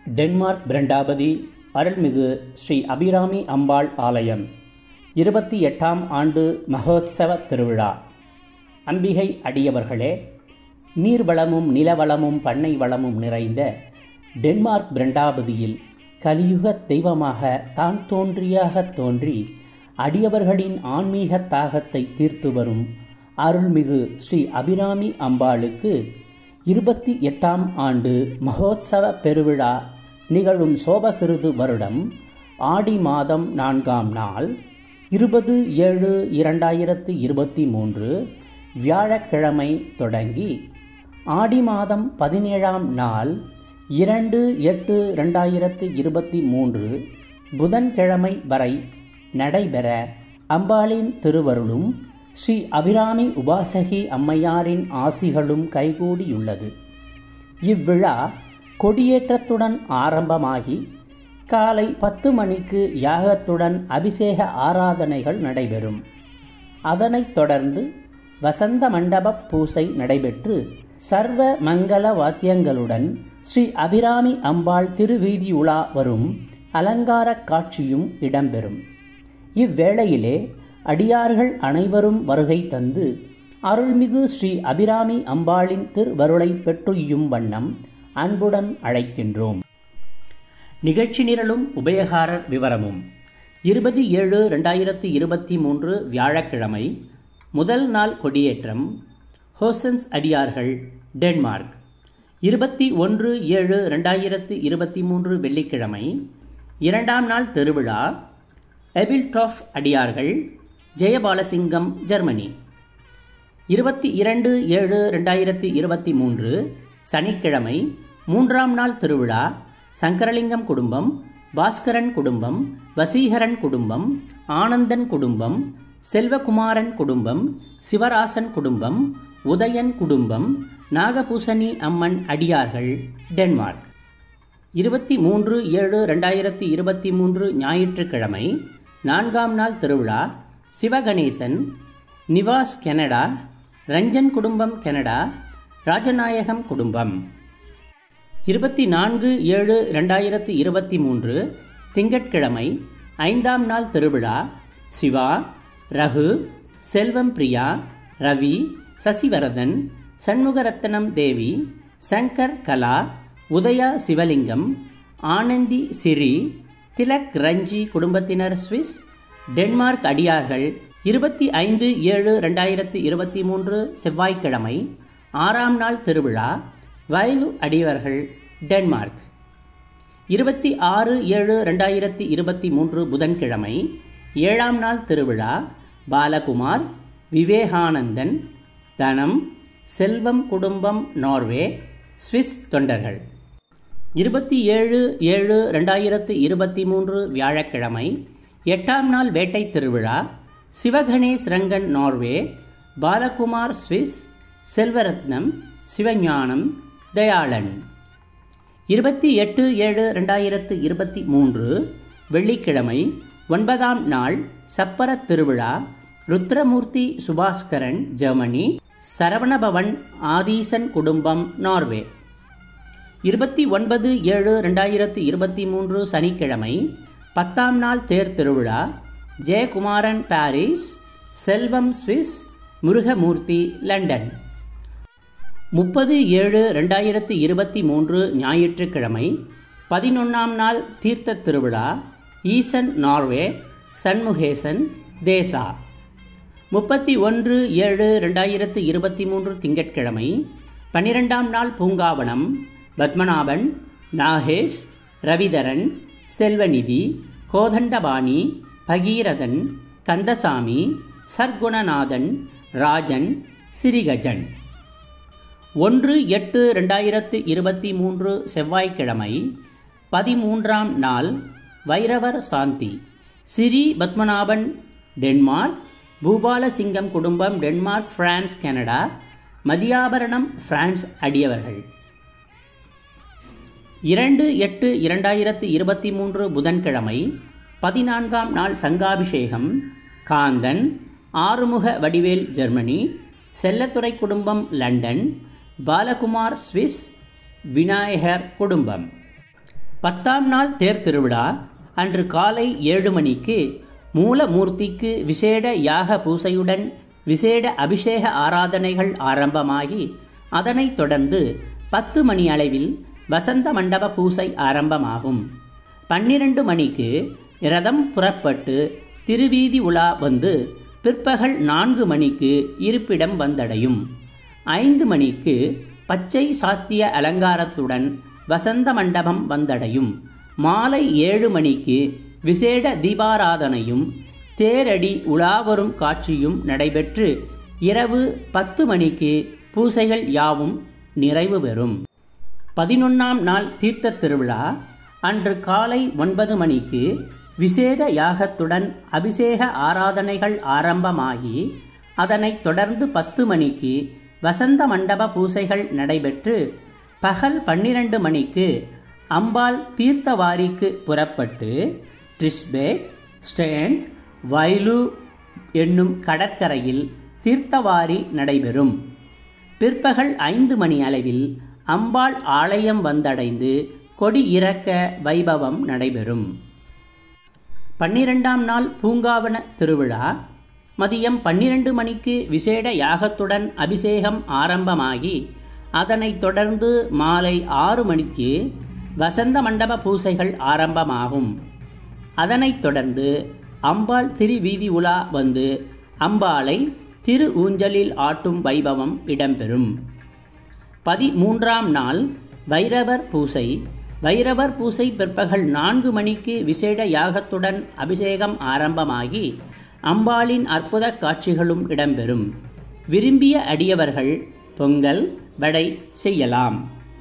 Denmark பிரண்டாபதி அருள்மிகு ஸ்ரீ அபிராமி அம்பாள் ஆலயம் இருபத்தி எட்டாம் ஆண்டு மகோத்சவ திருவிழா அம்பிகை அடியவர்களே நீர்வளமும் நிலவளமும் பண்ணை வளமும் நிறைந்த டென்மார்க் பிரண்டாபதியில் கலியுக தெய்வமாக தான் தோன்றியாக தோன்றி அடியவர்களின் ஆன்மீக தாகத்தை தீர்த்து வரும் அருள்மிகு ஸ்ரீ அபிராமி அம்பாளுக்கு இருபத்தி எட்டாம் ஆண்டு மகோத்சவ பெருவிழா நிகழும் சோபகிருது வருடம் ஆடி மாதம் நான்காம் நாள் இருபது ஏழு இரண்டாயிரத்து இருபத்தி மூன்று வியாழக்கிழமை தொடங்கி ஆடி மாதம் பதினேழாம் நாள் இரண்டு எட்டு ரெண்டாயிரத்து இருபத்தி மூன்று புதன்கிழமை வரை நடைபெற அம்பாளின் திருவருளும் ஸ்ரீ அபிராமி உபாசகி அம்மையாரின் ஆசிகளும் கைகூடியுள்ளது இவ்விழா கொடியேற்றத்துடன் ஆரம்பமாகி காலை பத்து மணிக்கு யாகத்துடன் அபிஷேக ஆராதனைகள் நடைபெறும் அதனைத் தொடர்ந்து வசந்த மண்டப பூசை நடைபெற்று சர்வ மங்கள வாத்தியங்களுடன் ஸ்ரீ அபிராமி அம்பாள் திருவீதி உலா வரும் அலங்கார காட்சியும் இடம்பெறும் இவ்வேளையிலே அடியார்கள் அனைவரும் வருகை தந்து அருள்மிகு ஸ்ரீ அபிராமி அம்பாளின் திருவருளை பெற்றுயும் வண்ணம் அன்புடன் அழைக்கின்றோம் நிகழ்ச்சி நிரலும் உபயகாரர் விவரமும் இருபது ஏழு ரெண்டாயிரத்தி இருபத்தி மூன்று வியாழக்கிழமை முதல் நாள் கொடியேற்றம் ஹோசன்ஸ் அடியார்கள் டென்மார்க் இருபத்தி ஒன்று ஏழு ரெண்டாயிரத்து இருபத்தி மூன்று வெள்ளிக்கிழமை இரண்டாம் நாள் திருவிழா எபில்டாஃப் அடியார்கள் ஜெயபாலசிங்கம் ஜெர்மனி இருபத்தி இரண்டு ஏழு ரெண்டாயிரத்தி இருபத்தி மூன்று சனிக்கிழமை மூன்றாம் நாள் திருவிழா சங்கரலிங்கம் குடும்பம் பாஸ்கரன் குடும்பம் வசீகரன் குடும்பம் ஆனந்தன் குடும்பம் செல்வகுமாரன் குடும்பம் சிவராசன் குடும்பம் உதயன் குடும்பம் நாகபூசணி அம்மன் அடியார்கள் டென்மார்க் இருபத்தி மூன்று ஏழு ரெண்டாயிரத்தி இருபத்தி மூன்று ஞாயிற்றுக்கிழமை நான்காம் நாள் திருவிழா சிவகணேசன் நிவாஸ் கனடா ரஞ்சன் குடும்பம் கனடா ராஜநாயகம் குடும்பம் இருபத்தி நான்கு ஏழு ரெண்டாயிரத்தி இருபத்தி மூன்று திங்கட்கிழமை ஐந்தாம் நாள் திருவிழா சிவா ரகு செல்வம் பிரியா ரவி சசிவரதன் சண்முகரத்னம் தேவி சங்கர் கலா உதயா சிவலிங்கம் ஆனந்தி சிறி திலக் ரஞ்சி குடும்பத்தினர் சுவிஸ் டென்மார்க் அடியார்கள் இருபத்தி ஐந்து ஏழு ரெண்டாயிரத்தி இருபத்தி மூன்று செவ்வாய்க்கிழமை ஆறாம் நாள் திருவிழா வைவு அடியவர்கள் டென்மார்க் இருபத்தி ஆறு ஏழு ரெண்டாயிரத்தி இருபத்தி மூன்று புதன்கிழமை ஏழாம் நாள் திருவிழா பாலகுமார் விவேகானந்தன் தனம் செல்வம் குடும்பம் நார்வே சுவிஸ் தொண்டர்கள் இருபத்தி ஏழு ஏழு ரெண்டாயிரத்து இருபத்தி மூன்று வியாழக்கிழமை எட்டாம் நாள் வேட்டை திருவிழா சிவகணேஷ் ரங்கன் நார்வே பாலகுமார் சுவிஸ் செல்வரத்னம் சிவஞானம் தயாளன் இருபத்தி எட்டு ஏழு ரெண்டாயிரத்து இருபத்தி மூன்று வெள்ளிக்கிழமை ஒன்பதாம் நாள் சப்பர திருவிழா ருத்ரமூர்த்தி சுபாஸ்கரன் ஜெர்மனி சரவணபவன் ஆதீசன் குடும்பம் நார்வே இருபத்தி ஒன்பது ஏழு ரெண்டாயிரத்து இருபத்தி மூன்று சனிக்கிழமை பத்தாம் நாள் தேர் திருவிழா Jeyakumaran Paris Selvam Swiss Murugamoorthy London முப்பது ஏழு ரெண்டாயிரத்து இருபத்தி மூன்று ஞாயிற்றுக்கிழமை பதினொன்றாம் நாள் தீர்த்த திருவிழா ஈசன் நார்வே சண்முகேசன் தேசா முப்பத்தி ஒன்று ஏழு ரெண்டாயிரத்து இருபத்தி மூன்று திங்கட்கிழமை பன்னிரெண்டாம் நாள் பூங்காவனம் பத்மநாபன் நாகேஷ் ரவிதரன் செல்வநிதி கோதண்டபாணி பகீரதன் கந்தசாமி சர்க்குணநாதன் ராஜன் சிறிகஜன் ஒன்று எட்டு ரெண்டாயிரத்து இருபத்தி மூன்று செவ்வாய்க்கிழமை பதிமூன்றாம் நாள் வைரவர் சாந்தி சிறி பத்மநாபன் டென்மார்க் பூபாலசிங்கம் குடும்பம் Denmark France Canada Mathiyabaranam France அடியவர்கள் இரண்டு எட்டு இரண்டாயிரத்து இருபத்தி மூன்று புதன்கிழமை பதினான்காம் நாள் சங்காபிஷேகம் காந்தன் ஆறுமுக வடிவேல் ஜெர்மனி செல்லத்துறை குடும்பம் லண்டன் பாலகுமார் சுவிஸ் விநாயகர் குடும்பம் பத்தாம் நாள் தேர் திருவிழா அன்று காலை ஏழு மணிக்கு மூலமூர்த்திக்கு விசேட யாக பூசையுடன் விசேட அபிஷேக ஆராதனைகள் ஆரம்பமாகி அதனைத் தொடர்ந்து பத்து மணி அளவில் வசந்த மண்டப பூசை ஆரம்பமாகும் பன்னிரண்டு மணிக்கு ரதம் புறப்பட்டு திருவீதி உலா வந்து பிற்பகல் நான்கு மணிக்கு இருப்பிடம் வந்தடையும் ஐந்து மணிக்கு பச்சை சாத்திய அலங்காரத்துடன் வசந்த மண்டபம் வந்தடையும் மாலை ஏழு மணிக்கு விசேட தீபாராதனையும் தேரடி உலாவரும் காட்சியும் நடைபெற்று இரவு பத்து மணிக்கு பூசைகள் யாவும் நிறைவு பெறும் பதினொன்றாம் நாள் தீர்த்த திருவிழா அன்று காலை ஒன்பது மணிக்கு விசேட யாகத்துடன் அபிஷேக ஆராதனைகள் ஆரம்பமாகி அதனைத் தொடர்ந்து பத்து மணிக்கு வசந்த மண்டப பூசைகள் நடைபெற்று பகல் பன்னிரண்டு மணிக்கு அம்பாள் தீர்த்தவாரிக்கு புறப்பட்டு ட்ரிஸ்பேக் ஸ்டேண்ட் வைலு என்னும் கடற்கரையில் தீர்த்தவாரி நடைபெறும் பிற்பகல் ஐந்து மணி அளவில் அம்பாள் ஆலயம் வந்தடைந்து கொடி இறக்க வைபவம் நடைபெறும் பன்னிரெண்டாம் நாள் பூங்காவன திருவிழா மதியம் பன்னிரண்டு மணிக்கு விசேட யாகத்துடன் அபிஷேகம் ஆரம்பமாகி அதனைத் தொடர்ந்து மாலை ஆறு மணிக்கு வசந்த மண்டப பூசைகள் ஆரம்பமாகும் அதனைத் தொடர்ந்து அம்பாள் திருவீதி உலா வந்து அம்பாளை திரு ஊஞ்சலில் ஆட்டும் வைபவம் இடம்பெறும் பதிமூன்றாம் நாள் வைரவர் பூசை வைரவர் பூசை பிற்பகல் நான்கு மணிக்கு விசேட யாகத்துடன் அபிஷேகம் ஆரம்பமாகி அம்பாளின் அற்புத காட்சிகளும் இடம்பெறும் விரும்பிய அடியவர்கள் பொங்கல் வடை செய்யலாம்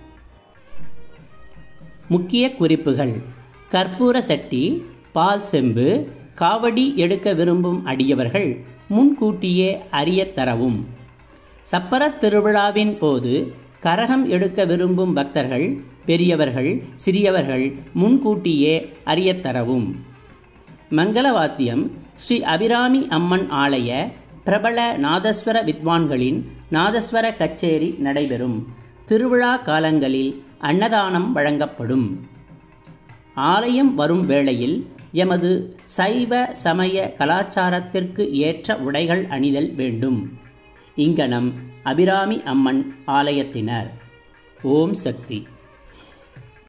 முக்கிய குறிப்புகள் கற்பூர சட்டி பால் செம்பு காவடி எடுக்க விரும்பும் அடியவர்கள் முன்கூட்டியே அறியத் தரவும் சப்பரத் திருவிழாவின் போது கரகம் எடுக்க விரும்பும் பக்தர்கள் பெரியவர்கள் சிறியவர்கள் முன்கூட்டியே அறியத் தரவும் மங்களவாத்தியம் ஸ்ரீ அபிராமி அம்மன் ஆலய பிரபல நாதஸ்வர வித்வான்களின் நாதஸ்வர கச்சேரி நடைபெறும் திருவிழா காலங்களில் அன்னதானம் வழங்கப்படும் ஆலயம் வரும் வேளையில் எமது சைவ சமய கலாச்சாரத்திற்கு ஏற்ற உடைகள் அணிதல் வேண்டும் இங்கனம் அபிராமி அம்மன் ஆலயத்தினர் ஓம் சக்தி